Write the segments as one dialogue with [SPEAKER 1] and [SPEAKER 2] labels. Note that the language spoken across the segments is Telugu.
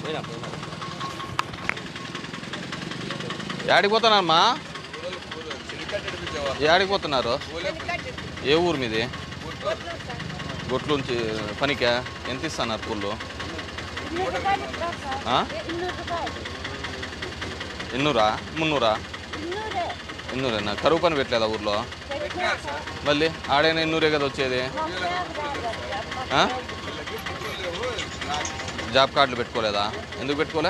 [SPEAKER 1] పోయినా పోయినా
[SPEAKER 2] ఏడికి పోతున్నారమ్మా ఏడికి పోతున్నారు ఏ ఊరు మీది గొట్లు నుంచి పనికా ఎంత ఇస్తున్నారు కూళ్ళు ఆ? ఎన్నూరా మున్నూరా ఎన్నూరేనా కరువు పని పెట్టలేదా ఊర్లో మళ్ళీ ఆడైనా ఎన్నూరే కదా వచ్చేది ఆ? జాబ్ కార్డులు పెట్టుకోలేదా ఎందుకు పెట్టుకోలే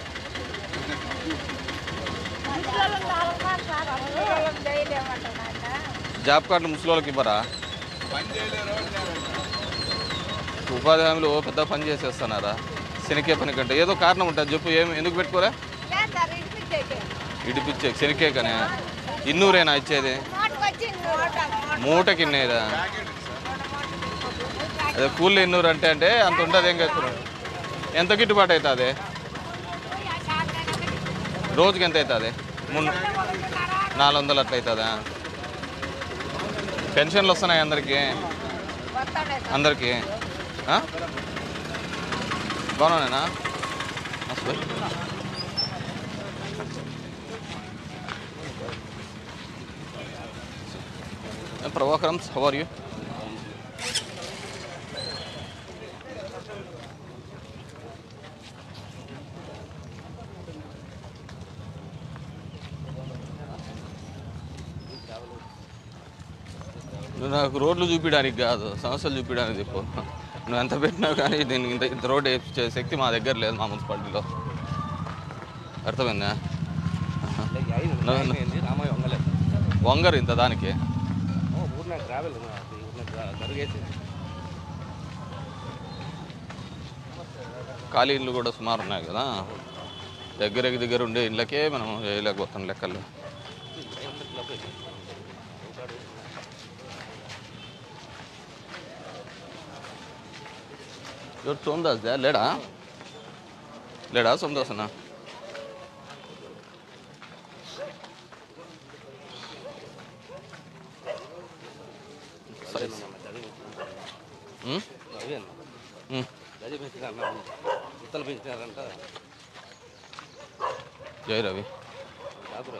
[SPEAKER 2] జాబ్ కార్డులు ముసలోళ్ళకి ఇవ్వరా ఉపాధి హామీలు ఓ పెద్ద పని చేసేస్తున్నారా శనికే పని కంటే ఏదో కారణం ఉంటుంది చెప్పు ఏం ఎందుకు పెట్టుకోలే ఇడిపిచ్చే శనికే కానీ ఇన్నూరేనా ఇచ్చేది మూటకి ఇన్నేదా అదే కూలి ఇన్నూరు అంటే అంటే అంత ఉంటుంది ఏం కదా ఎంత గిట్టుబాటు అవుతుంది రోజుకి ఎంత అవుతుంది మున్ నాలుగు వందలు అట్లా అవుతుందా పెన్షన్లు వస్తున్నాయి అందరికీ అందరికీ ఆ? బాగున్నానేనా అసలు ప్రభాకరం హౌ ఆర్ యూ నువ్వు నాకు రోడ్లు చూపించడానికి కాదు సమస్యలు చూపించడానికి చెప్పు నువ్వు ఎంత పెట్టినా కానీ దీనికి ఇంత ఇంత రోడ్ వేయించే శక్తి మా దగ్గర లేదు మా మున్సిపాలిటీలో అర్థమైందా
[SPEAKER 1] ఐదు ఏంది రామయ్య వంగలేదు
[SPEAKER 2] వంగరు ఇంత దానికి
[SPEAKER 1] ఊరిన ట్రావెల్ ఊరిన జరుగేసి
[SPEAKER 2] ఖాళీ ఇళ్ళు కూడా సుమారు ఉన్నాయి కదా దగ్గర దగ్గర ఉండే ఇళ్ళకే మనం చేయలేకపోతాం లెక్కలు ఎవరు సోమదాస్ దా లేడా లేడా సోమదాస్ అన్న ఉం?
[SPEAKER 1] అదే అన్న
[SPEAKER 2] ఉం.
[SPEAKER 1] గది పెంచినారన్న ఉత్తలు పెంచినారంట
[SPEAKER 2] జై రవి
[SPEAKER 1] కాకురా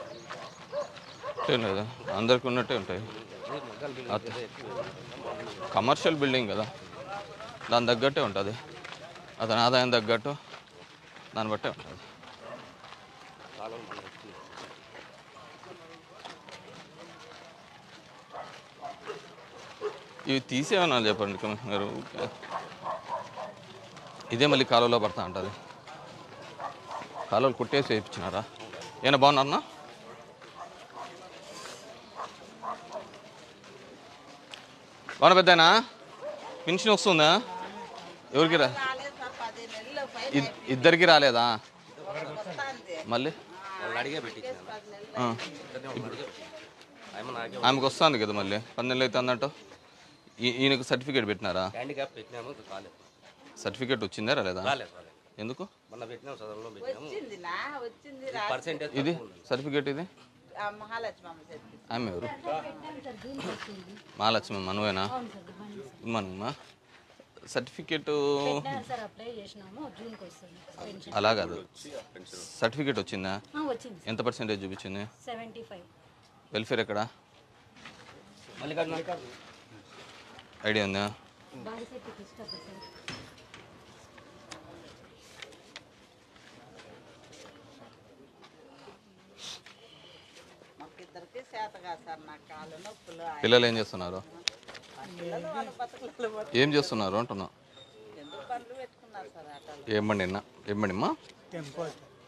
[SPEAKER 2] ఏం లేదా అందరికి ఉన్నట్టే ఉంటాయి
[SPEAKER 1] మగ్గాలు బిల్డింగ్ ఎక్కువ
[SPEAKER 2] కమర్షియల్ బిల్డింగ్ కదా దాని తగ్గట్టే ఉంటుంది అతని ఆదాయం తగ్గట్టు దాన్ని బట్టే ఉంటుంది
[SPEAKER 1] కాలం మన ఎక్కువ
[SPEAKER 2] ఇవి తీసేమన్నా చెప్పండి కమిషనర్ గారు ఊరికే. ఇదే మళ్ళీ కాలువలో పడతా ఉంటుంది కాలువలు కుట్టేసి వేయించినారా ఏనా బాగున్నారన్నా బాగున్నా పెద్దనా పెన్షన్ వస్తుందా ఎవరికి రా ఇద్- ఇద్దరికి రాలేదా మళ్ళీ
[SPEAKER 1] వాళ్ళు అడిగే పెట్టించాను
[SPEAKER 2] ఆ.
[SPEAKER 1] ఆయన నాకే
[SPEAKER 2] ఆమెకు వస్తుంది కదా మళ్ళీ పన్నెండు అయితే అందట్టు ఈ- ఈయనకు సర్టిఫికేట్ పెట్టినారా
[SPEAKER 1] హ్యాండిక్యాప్ పెట్టినాము కాలేదు
[SPEAKER 2] సర్టిఫికేట్ వచ్చిందా రాలేదా
[SPEAKER 1] రాలేదు రాలేదు
[SPEAKER 2] ఎందుకు
[SPEAKER 1] మొన్న పెట్టినాము చదవలో పెట్టినాము
[SPEAKER 3] వచ్చిందినా వచ్చింది
[SPEAKER 1] పర్సెంటేజ్
[SPEAKER 2] ఇది సర్టిఫికేట్ ఇది
[SPEAKER 3] ఆ మహాలక్ష్మి అమ్మ చెప్పింది
[SPEAKER 2] ఆమె ఎవరు మహాలక్ష్మి మనవేనా గుడ్ మార్నింగ్ అమ్మా సర్టిఫికేట్
[SPEAKER 4] పెట్టినారు సార్ అప్లై చేసినాము జూన్కి వస్తుంది పెన్షన్
[SPEAKER 2] అలా కాదు సర్టిఫికేట్ వచ్చిందా
[SPEAKER 4] ఆ, వచ్చింది
[SPEAKER 2] ఎంత పర్సెంటేజ్ చూపించింది
[SPEAKER 4] సెవెంటీ ఫైవ్
[SPEAKER 2] వెల్ఫేర్ ఎక్కడ
[SPEAKER 1] మల్లికార్జున
[SPEAKER 2] ఐడియా ఉందా
[SPEAKER 4] బాలిశెట్టి కృష్ణ సార్
[SPEAKER 3] మాకు ఇద్దరికి చేత కాదు సార్ నా కాళ్ళు నొప్పులు ఆ
[SPEAKER 2] పిల్లలు ఏం చేస్తున్నారు
[SPEAKER 3] పిల్లలు వాళ్ళ బతుకులలో పట్టు
[SPEAKER 2] ఏం చేస్తున్నారు అంటున్నా
[SPEAKER 3] ఎందుకు పనులు పెట్టుకున్నారు సార్ ఆటోలో
[SPEAKER 2] ఏం బండి అన్న ఏం బండి అమ్మా
[SPEAKER 3] టెంపో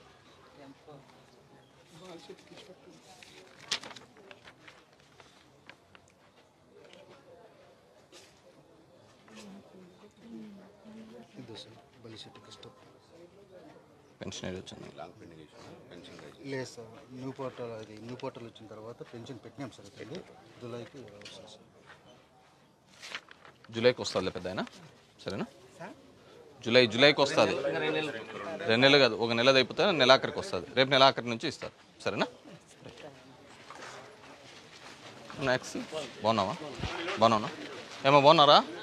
[SPEAKER 5] ಇದು ಸರ್ ಬಲಿಶೆಟ್ಟಿ ಕಷ್ಟ
[SPEAKER 2] పెన్షన్ వచ్చింది
[SPEAKER 5] లేదు సార్ న్యూ పోర్టల్ అది న్యూ పోర్టల్ వచ్చిన తర్వాత పెన్షన్ పెట్టినాం సార్ ఇది జూలైకి వస్తుంది సార్
[SPEAKER 2] జూలైకి వస్తుంది పెద్ద ఆయన సరేనా జూలై జూలైకి వస్తుంది రెండు నెలలు కాదు ఒక నెల అయిపోతే నెలాఖరికి వస్తుంది రేపు నెలాఖరి నుంచి ఇస్తారు సరేనా నెక్స్ట్ బాగున్నావా బాగున్నావునా ఏమో బాగున్నారా